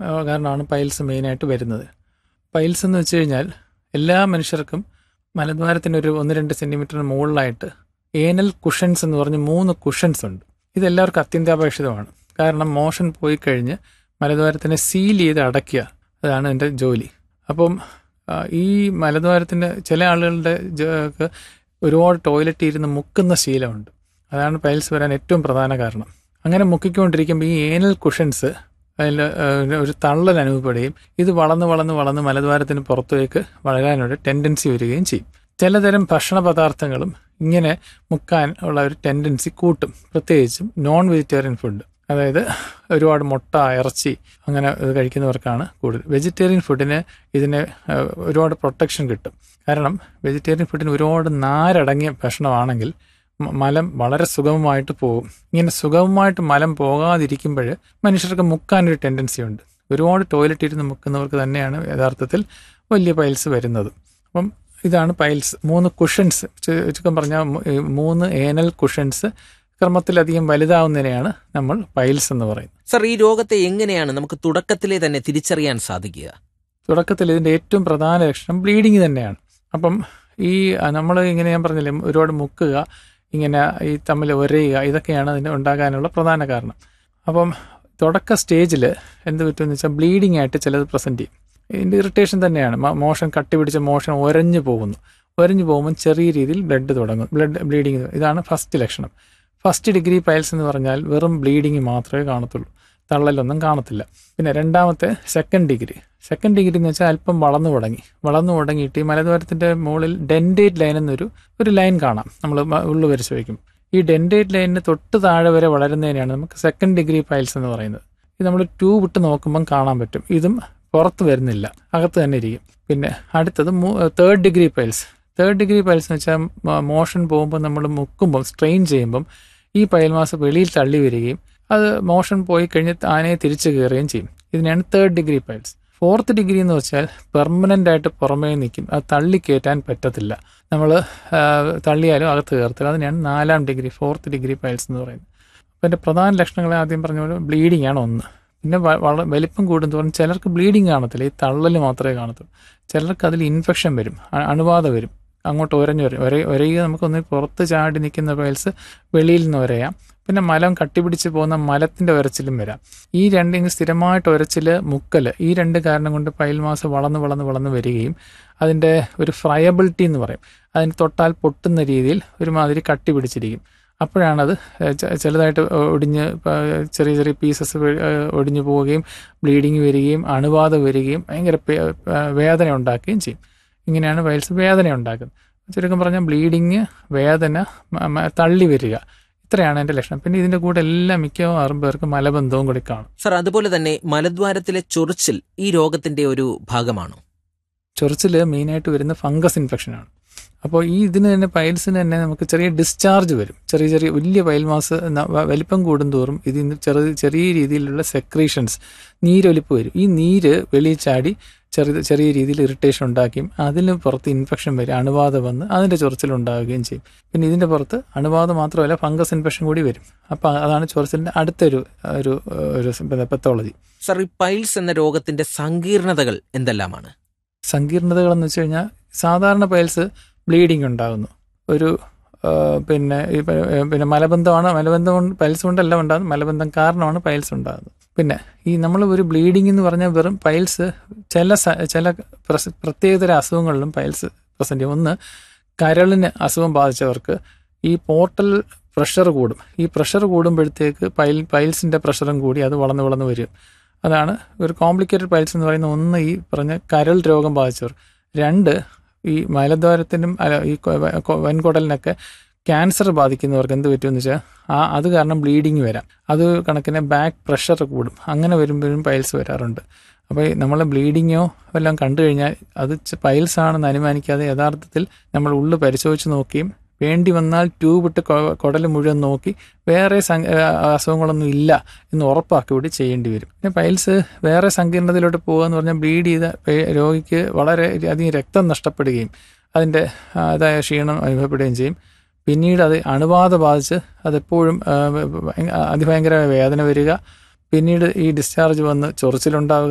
ആ, കാരണമാണ് പൈൽസ് മെയിനായിട്ട് വരുന്നത് പൈൽസ് എന്ന് വെച്ച് കഴിഞ്ഞാൽ എല്ലാ മനുഷ്യർക്കും മലദ്വാരത്തിന് ഒരു ഒന്ന് രണ്ട് സെൻറ്റിമീറ്ററിന് മുകളിലായിട്ട് ഏനൽ കുഷൻസ് എന്ന് പറഞ്ഞ് മൂന്ന് കുഷൻസ് ഉണ്ട് ഇതെല്ലാവർക്കും അത്യന്താപേക്ഷിതമാണ് കാരണം മോഷൻ പോയി കഴിഞ്ഞ് മലദ്വാരത്തിനെ സീൽ ചെയ്ത് അടയ്ക്കുക അതാണ് എൻ്റെ ജോലി അപ്പം ആ, ഈ മലദ്വാരത്തിൻ്റെ ചില ആളുകളുടെ ജ- ഒരുപാട് ടോയ്ലറ്റ് ഇരുന്ന് മുക്കുന്ന ശീലമുണ്ട് അതാണ് പൈൽസ് വരാൻ ഏറ്റവും പ്രധാന കാരണം അങ്ങനെ മുക്കിക്കൊണ്ടിരിക്കുമ്പോൾ ഈ ഏനൽ കുഷൻസ് അതിൽ ഒരു തള്ളൽ അനുഭവപ്പെടുകയും ഇത് വളർന്ന് വളർന്ന് വളർന്ന് മലദ്വാരത്തിന് പുറത്തേക്ക് വളരാനൊരു ടെൻഡൻസി വരികയും ചെയ്യും ചിലതരം ഭക്ഷണ പദാർത്ഥങ്ങളും ഇങ്ങനെ മുക്കാൻ ഉള്ള ഒരു ടെൻഡൻസി കൂട്ടും പ്രത്യേകിച്ചും നോൺ വെജിറ്റേറിയൻ ഫുഡ് അതായത് ഒരുപാട് മുട്ട ഇറച്ചി അങ്ങനെ ഇത് കഴിക്കുന്നവർക്കാണ് കൂടുതൽ വെജിറ്റേറിയൻ ഫുഡിന് ഇതിന് ആ, ഒരുപാട് പ്രൊട്ടക്ഷൻ കിട്ടും കാരണം വെജിറ്റേറിയൻ ഫുഡിന് ഒരുപാട് നാരടങ്ങിയ ഭക്ഷണമാണെങ്കിൽ മ- മലം വളരെ സുഗമമായിട്ട് പോകും ഇങ്ങനെ സുഗമമായിട്ട് മലം പോകാതിരിക്കുമ്പോൾ മനുഷ്യർക്ക് മുക്കാനൊരു ടെൻഡൻസി ഉണ്ട് ഒരുപാട് ടോയ്ലറ്റ് ഇരുന്ന് മുക്കുന്നവർക്ക് തന്നെയാണ് യഥാർത്ഥത്തിൽ വലിയ പൈൽസ് വരുന്നത് അപ്പം ഇതാണ് പൈൽസ് മൂന്ന് കുഷൻസ് ചുരുക്കം പറഞ്ഞാൽ മു- ഈ മൂന്ന് ഏനൽ കുഷൻസ് ക്രമത്തിലധികം വലുതാവുന്നതിനെയാണ് നമ്മൾ പൈൽസ് എന്ന് പറയുന്നത് സർ ഈ രോഗത്തെ എങ്ങനെയാണ് നമുക്ക് തുടക്കത്തിലെ തന്നെ തിരിച്ചറിയാൻ സാധിക്കുക തുടക്കത്തിൽ ഇതിൻ്റെ ഏറ്റവും പ്രധാന ലക്ഷണം ബ്ലീഡിങ് തന്നെയാണ് അപ്പം ഈ നമ്മൾ ഇങ്ങനെ ഞാൻ പറഞ്ഞില്ലേ ഒരുപാട് മുക്കുക ഇങ്ങനെ ഈ തമ്മിൽ ഒരയുക ഇതൊക്കെയാണ് അതിന് ഉണ്ടാകാനുള്ള പ്രധാന കാരണം അപ്പം തുടക്ക സ്റ്റേജിൽ എന്ത് പറ്റുമെന്ന് വെച്ചാൽ ബ്ലീഡിംഗ് ആയിട്ട് ചിലത് പ്രസൻറ്റ് ചെയ്യും ഇതിൻ്റെ ഇറിറ്റേഷൻ തന്നെയാണ് മ- മോഷൻ കട്ടി പിടിച്ച മോഷൻ ഒരഞ്ഞു പോകുന്നു ഒരഞ്ഞു പോകുമ്പോൾ ചെറിയ രീതിയിൽ ബ്ലഡ് തുടങ്ങും ബ്ലഡ് ബ്ലീഡിങ് ഇതാണ് ഫസ്റ്റ് ലക്ഷണം ഫസ്റ്റ് ഡിഗ്രി പൈൽസ് എന്ന് പറഞ്ഞാൽ വെറും ബ്ലീഡിങ് മാത്രമേ കാണത്തുള്ളൂ തള്ളലൊന്നും കാണത്തില്ല പിന്നെ രണ്ടാമത്തെ സെക്കൻഡ് ഡിഗ്രി സെക്കൻഡ് ഡിഗ്രി എന്ന് വെച്ചാൽ അല്പം വളർന്നു തുടങ്ങി വളർന്നു തുടങ്ങിയിട്ട് ഈ മലദ്വാരത്തിൻ്റെ മുകളിൽ ഡെൻഡേറ്റ് ലൈൻ എന്നൊരു ഒരു ലൈൻ കാണാം നമ്മൾ ഉള്ളു പരിശോധിക്കും ഈ ഡെൻഡേറ്റ് ലൈനിന് തൊട്ട് താഴെ വരെ വളരുന്നതിനെയാണ് നമുക്ക് സെക്കൻഡ് ഡിഗ്രി പൈൽസ് എന്ന് പറയുന്നത് ഇത് നമ്മൾ ട്യൂബ് ഇട്ട് നോക്കുമ്പം കാണാൻ പറ്റും ഇതും പുറത്ത് വരുന്നില്ല അകത്ത് തന്നെ ഇരിക്കും പിന്നെ അടുത്തത് third degree piles third degree piles എന്ന് വെച്ചാൽ മോഷൻ പോകുമ്പോൾ നമ്മൾ മുക്കുമ്പം സ്ട്രെയിൻ ചെയ്യുമ്പം ഈ പയൽമാസ് വെളിയിൽ തള്ളി വരികയും അത് മോഷൻ പോയി കഴിഞ്ഞ് താനെ തിരിച്ചു കയറുകയും ചെയ്യും ഇതിനെയാണ് third degree piles fourth degree എന്ന് വെച്ചാൽ പെർമനൻ്റ് ആയിട്ട് പുറമേ നിൽക്കും അത് തള്ളി കയറ്റാൻ പറ്റത്തില്ല നമ്മൾ തള്ളിയാലും അകത്ത് കയറത്തില്ല അതിനെയാണ് നാലാം ഡിഗ്രി ഫോർത്ത് ഡിഗ്രി പൈൽസ് എന്ന് പറയുന്നത് അപ്പോൾ എൻ്റെ പ്രധാന ലക്ഷണങ്ങൾ ആദ്യം പറഞ്ഞ പോലെ ബ്ലീഡിംഗ് ആണ് ഒന്ന് പിന്നെ വ- വള വലിപ്പം കൂടുന്തോറും ചിലർക്ക് ബ്ലീഡിങ് കാണത്തില്ല ഈ തള്ളൽ മാത്രമേ കാണത്തുള്ളൂ ചിലർക്ക് അതിൽ ഇൻഫെക്ഷൻ വരും അ- അണുബാധ വരും അങ്ങോട്ട് ഉരഞ്ഞു വരും ഒരേ ഒരയുക നമുക്കൊന്ന് പുറത്ത് ചാടി നിൽക്കുന്ന പൈൽസ് വെളിയിൽ നിന്ന് ഉരയാം പിന്നെ മലം കട്ടിപിടിച്ച് പോകുന്ന മലത്തിന്റെ ഉരച്ചിലും വരാം ഈ രണ്ടിന് സ്ഥിരമായിട്ട് ഉരച്ചിൽ മുക്കൽ ഈ രണ്ട് കാരണം കൊണ്ട് പൈൽ മാസം വളർന്ന് വളർന്ന് വളർന്ന് വരികയും അതിൻ്റെ ഒരു ഫ്രയബിലിറ്റി എന്ന് പറയും അതിന് തൊട്ടാൽ പൊട്ടുന്ന രീതിയിൽ ഒരുമാതിരി കട്ടി പിടിച്ചിരിക്കും അപ്പോഴാണത് ചെ- ചെറുതായിട്ട് ഒടിഞ്ഞ് പ- ചെറിയ ചെറിയ പീസസ് ഒടിഞ്ഞു പോവുകയും ബ്ലീഡിങ് വരികയും അണുബാധ വരികയും ഭയങ്കര പേ- വേദന ഉണ്ടാക്കുകയും ചെയ്യും ഇങ്ങനെയാണ് പൈൽസ് വേദന ഉണ്ടാക്കുന്നത് ചുരുക്കം പറഞ്ഞാൽ ബ്ലീഡിങ് വേദന മ- മ- തള്ളി വരിക ഇത്രയാണ് എൻ്റെ ലക്ഷണം പിന്നെ ഇതിൻ്റെ കൂടെ എല്ലാം മിക്കവാറും പേർക്ക് മലബന്ധവും കൂടി കാണും സർ അതുപോലെ തന്നെ മലദ്വാരത്തിലെ ചൊറിച്ചിൽ ഈ രോഗത്തിന്റെ ഒരു ഭാഗമാണോ ചൊറിച്ചിൽ മെയിനായിട്ട് വരുന്ന ഫംഗസ് ഇൻഫെക്ഷനാണ് അപ്പോൾ ഈ ഇതിന് തന്നെ പൈൽസിന് തന്നെ നമുക്ക് ചെറിയ ഡിസ്ചാർജ് വരും ചെറിയ ചെറിയ വലിയ പൈൽ മാസ് ന- വ- വലിപ്പം കൂടുന്തോറും ഇതിന് ചെറിയ ചെറിയ രീതിയിലുള്ള സെക്രീഷൻസ് നീരൊലിപ്പ് വരും ഈ നീര് വെളിയിൽ ചാടി ചെറിയ ചെറിയ രീതിയിൽ ഇറിറ്റേഷൻ ഉണ്ടാക്കുകയും അതിന് പുറത്ത് ഇൻഫെക്ഷൻ വരും അണുബാധ വന്ന് അതിൻ്റെ ചൊറിച്ചിൽ ഉണ്ടാവുകയും ചെയ്യും പിന്നെ ഇതിൻ്റെ പുറത്ത് അണുബാധ മാത്രമല്ല ഫംഗസ് ഇൻഫെക്ഷൻ കൂടി വരും അപ്പോൾ അതാണ് ചൊറിച്ചിലിൻ്റെ അടുത്തൊരു ഒരു ഒരു പെത്തോളജി സർ ഈ പൈൽസ് എന്ന രോഗത്തിന്റെ സങ്കീർണതകൾ എന്തെല്ലാമാണ് സങ്കീർണതകളെന്ന് വെച്ച് കഴിഞ്ഞാൽ സാധാരണ പൈൽസ് ബ്ലീഡിങ് ഉണ്ടാകുന്നു ഒരു ആ, പിന്നെ ഈ പ- പിന്നെ മലബന്ധമാണ് മലബന്ധം കൊണ്ട് പൈൽസ് കൊണ്ടല്ല ഉണ്ടാകുന്നത് മലബന്ധം കാരണമാണ് പൈൽസ് ഉണ്ടാകുന്നത് പിന്നെ ഈ നമ്മൾ ഒരു ബ്ലീഡിംഗ് എന്ന് പറഞ്ഞാൽ വെറും പൈൽസ് ചില സ- ചില പ്രസ- പ്രത്യേകതര അസുഖങ്ങളിലും പൈൽസ് പ്രസന്റ് ചെയ്യും ഒന്ന് കരളിന് അസുഖം ബാധിച്ചവർക്ക് ഈ പോർട്ടൽ പ്രഷർ കൂടും ഈ പ്രഷർ കൂടുമ്പോഴത്തേക്ക് പൈൽ പൈൽസിന്റെ പ്രഷറും കൂടി അത് വളർന്ന് വളർന്ന് വരും അതാണ് ഒരു കോംപ്ലിക്കേറ്റഡ് പൈൽസ് എന്ന് പറയുന്ന ഒന്ന് ഈ പറഞ്ഞ കരൾ രോഗം ബാധിച്ചവർ രണ്ട് ഈ മലദ്വാരത്തിനും അല്ല ഈ കൊ- വ- കൊ- വൻകുടലിനൊക്കെ ക്യാൻസർ ബാധിക്കുന്നവർക്ക് എന്ത് പറ്റുമെന്ന് വെച്ചാൽ ആ അത് കാരണം ബ്ലീഡിങ് വരാം അത് കണക്കിന് ബാക്ക് പ്രഷർ കൂടും അങ്ങനെ വരുമ്പോഴും പൈൽസ് വരാറുണ്ട് അപ്പോൾ നമ്മൾ ബ്ലീഡിങ്ങോ എല്ലാം കണ്ടു കഴിഞ്ഞാൽ അത് പൈൽസ് ആണെന്ന് അനുമാനിക്കാതെ യഥാർത്ഥത്തിൽ നമ്മൾ ഉള്ളു പരിശോധിച്ച് നോക്കുകയും വേണ്ടി വന്നാൽ ട്യൂബ് ഇട്ട് കൊ- കുടൽ മുഴുവൻ നോക്കി വേറെ സങ്ക- ആ, അസുഖങ്ങളൊന്നും ഇല്ല എന്ന് ഉറപ്പാക്കി കൂടി ചെയ്യേണ്ടി വരും പിന്നെ പൈൽസ് വേറെ സങ്കീർണതയിലോട്ട് പോകുക എന്ന് പറഞ്ഞാൽ ബ്ലീഡ് ചെയ്ത പേ- രോഗിക്ക് വളരെ അധികം രക്തം നഷ്ടപ്പെടുകയും അതിൻ്റെ ആ, അതായ ക്ഷീണം അനുഭവപ്പെടുകയും ചെയ്യും പിന്നീട് അത് അണുബാധ ബാധിച്ച് അതെപ്പോഴും ആ, ഭയങ്ക- അതിഭയങ്കര വേദന വരിക പിന്നീട് ഈ ഡിസ്ചാർജ് വന്ന് ചൊറിച്ചിലുണ്ടാവുക